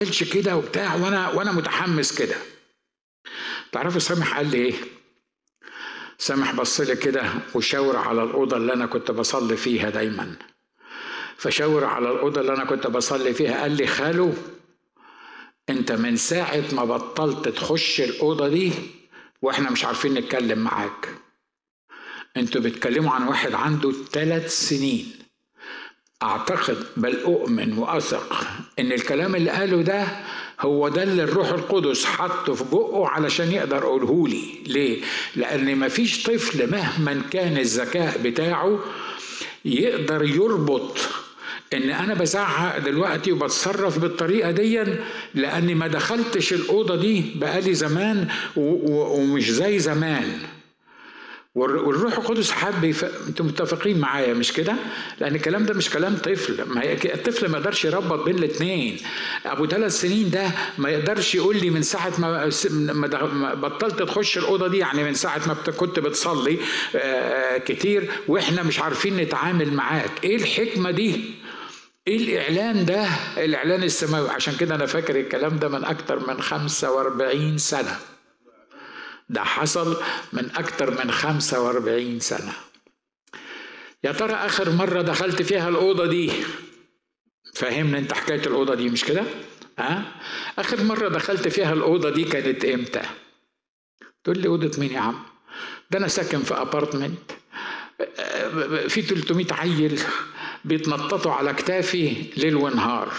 قالش كده وبتاع وانا وانا متحمس كده تعرفوا سامح قال لي ايه سامح بص لي كده وشاور على الاوضه اللي انا كنت بصلي فيها دايما فشاور على الاوضه اللي انا كنت بصلي فيها قال لي خالو انت من ساعه ما بطلت تخش الاوضه دي واحنا مش عارفين نتكلم معاك انتوا بتكلموا عن واحد عنده ثلاث سنين اعتقد بل اؤمن واثق ان الكلام اللي قاله ده هو ده اللي الروح القدس حطه في بقه علشان يقدر اقوله لي ليه لان مفيش طفل مهما كان الذكاء بتاعه يقدر يربط ان انا بزعق دلوقتي وبتصرف بالطريقه دي لاني ما دخلتش الاوضه دي بقالي زمان ومش زي زمان والروح القدس حب يف... انتم متفقين معايا مش كده؟ لان الكلام ده مش كلام طفل ما هي... الطفل ما يقدرش يربط بين الاثنين ابو ثلاث سنين ده ما يقدرش يقول لي من ساعه ما, ما بطلت تخش الاوضه دي يعني من ساعه ما كنت بتصلي آه كتير واحنا مش عارفين نتعامل معاك ايه الحكمه دي؟ ايه الاعلان ده الاعلان السماوي عشان كده انا فاكر الكلام ده من اكتر من 45 سنه ده حصل من أكتر من 45 سنة يا ترى آخر مرة دخلت فيها الأوضة دي فهمنا أنت حكاية الأوضة دي مش كده؟ ها؟ آخر مرة دخلت فيها الأوضة دي كانت إمتى؟ تقول لي أوضة مين يا عم؟ ده أنا ساكن في أبارتمنت في 300 عيل بيتنططوا على كتافي ليل ونهار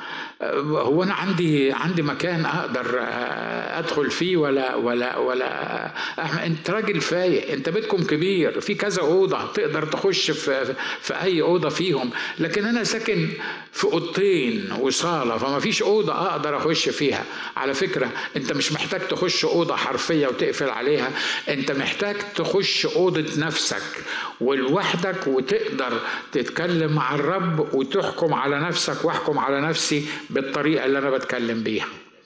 هو انا عندي عندي مكان اقدر ادخل فيه ولا ولا ولا انت راجل فايق انت بيتكم كبير في كذا اوضه تقدر تخش في في اي اوضه فيهم لكن انا ساكن في اوضتين وصاله فما فيش اوضه اقدر اخش فيها على فكره انت مش محتاج تخش اوضه حرفيه وتقفل عليها انت محتاج تخش اوضه نفسك ولوحدك وتقدر تتكلم مع الرب وتحكم على نفسك واحكم على نفسي بالطريقه اللي انا بتكلم بيها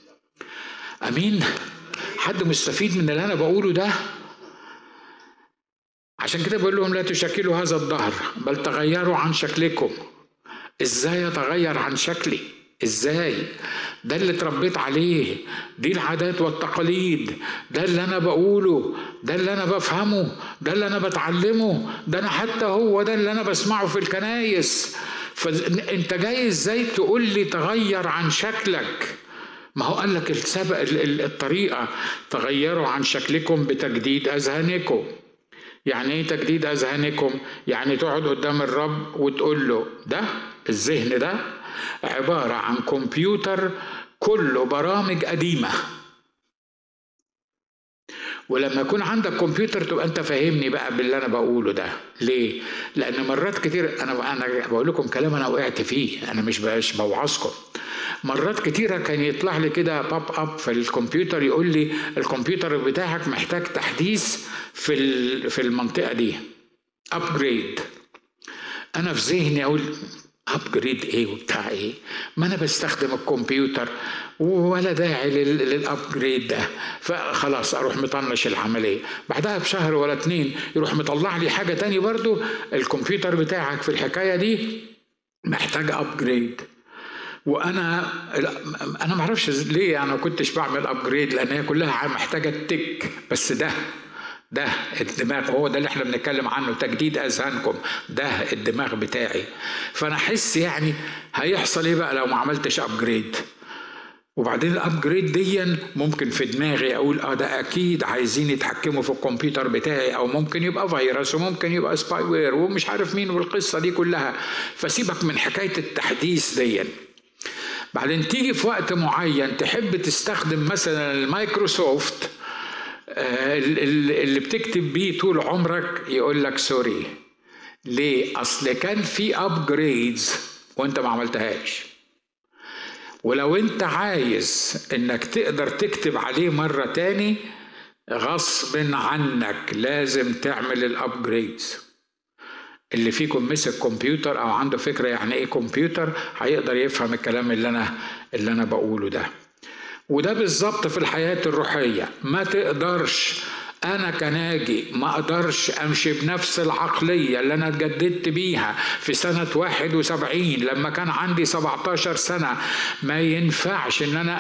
امين حد مستفيد من اللي انا بقوله ده عشان كده بقول لهم لا تشكلوا هذا الظهر بل تغيروا عن شكلكم ازاي اتغير عن شكلي ازاي ده اللي اتربيت عليه دي العادات والتقاليد ده اللي انا بقوله ده اللي انا بفهمه ده اللي انا بتعلمه ده انا حتى هو ده اللي انا بسمعه في الكنايس فانت جاي ازاي تقول لي تغير عن شكلك ما هو قال لك السبق الطريقه تغيروا عن شكلكم بتجديد اذهانكم يعني ايه تجديد اذهانكم يعني تقعد قدام الرب وتقول له ده الذهن ده عباره عن كمبيوتر كله برامج قديمه ولما يكون عندك كمبيوتر تبقى انت فاهمني بقى باللي انا بقوله ده ليه لان مرات كتير انا انا بقول لكم كلام انا وقعت فيه انا مش مش بوعظكم مرات كتيرة كان يطلع لي كده باب اب في الكمبيوتر يقول لي الكمبيوتر بتاعك محتاج تحديث في في المنطقة دي ابجريد انا في ذهني اقول ابجريد ايه وبتاع ايه ما انا بستخدم الكمبيوتر ولا داعي للابجريد ده فخلاص اروح مطنش العمليه بعدها بشهر ولا اتنين يروح مطلع لي حاجه تاني برضو الكمبيوتر بتاعك في الحكايه دي محتاج ابجريد وانا انا ما اعرفش ليه انا ما كنتش بعمل ابجريد لان هي كلها محتاجه تك بس ده ده الدماغ هو ده اللي احنا بنتكلم عنه تجديد اذهانكم ده الدماغ بتاعي فانا احس يعني هيحصل ايه بقى لو ما عملتش ابجريد وبعدين الابجريد دي ممكن في دماغي اقول اه ده اكيد عايزين يتحكموا في الكمبيوتر بتاعي او ممكن يبقى فيروس وممكن يبقى سباي وير ومش عارف مين والقصه دي كلها فسيبك من حكايه التحديث دي بعدين تيجي في وقت معين تحب تستخدم مثلا المايكروسوفت اللي بتكتب بيه طول عمرك يقول لك سوري ليه اصل كان في ابجريدز وانت ما عملتهاش ولو انت عايز انك تقدر تكتب عليه مرة تاني غصب عنك لازم تعمل الابجريدز اللي فيكم مسك كمبيوتر او عنده فكرة يعني ايه كمبيوتر هيقدر يفهم الكلام اللي انا اللي انا بقوله ده وده بالظبط في الحياة الروحية ما تقدرش انا كناجي ما اقدرش امشي بنفس العقليه اللي انا اتجددت بيها في سنه 71 لما كان عندي 17 سنه ما ينفعش ان انا